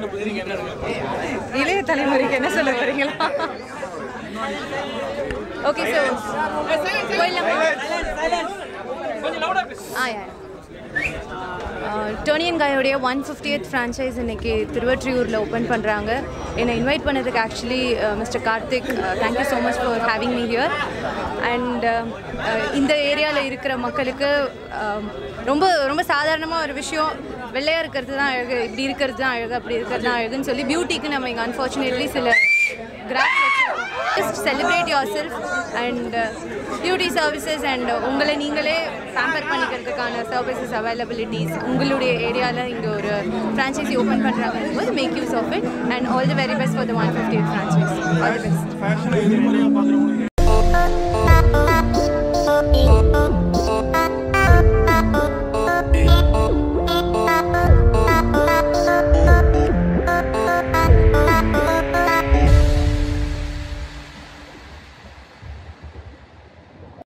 சொல்ல போறீங்க என்ன இளைய தலைமுறைக்கு என்ன சொல்ல வரீங்களா ஓகே ஸோ போயிடலாமா கொஞ்சம் லவுடா பேசு ஆ யா டோனியன் காயோடைய ஒன் ஃபிஃப்டியத் ஃப்ரான்ச்சைஸ் இன்னைக்கு திருவற்றியூரில் ஓப்பன் பண்ணுறாங்க என்னை இன்வைட் பண்ணதுக்கு actually mister Karthik thank you so much for having me here and இந்த ஏரியாவில் இருக்கிற மக்களுக்கு uh, ரொம்ப ரொம்ப சாதாரணமாக ஒரு விஷயம் வெள்ளையாக இருக்கிறது தான் அழகு இப்படி இருக்கிறது தான் அழகு அப்படி இருக்கிறது தான் அழகுன்னு சொல்லி பியூட்டிக்கு நம்ம இங்கே அன்ஃபார்ச்சுனேட்லி சில கிராஃப் வச்சுருக்கோம் just celebrate yourself and beauty services and உங்களை நீங்களே பேம்பர் பண்ணிக்கிறதுக்கான சர்வீசஸ் அவைலபிலிட்டிஸ் உங்களுடைய ஏரியாவில் இங்கே ஒரு ஃப்ரான்ச்சைசி ஓப்பன் பண்ணுறாங்க போது make use of it and all the very best for the one fifty eight franchise all the best ஃபேஷனை எதிர்மறையாக பார்க்குறவங்களுக்கு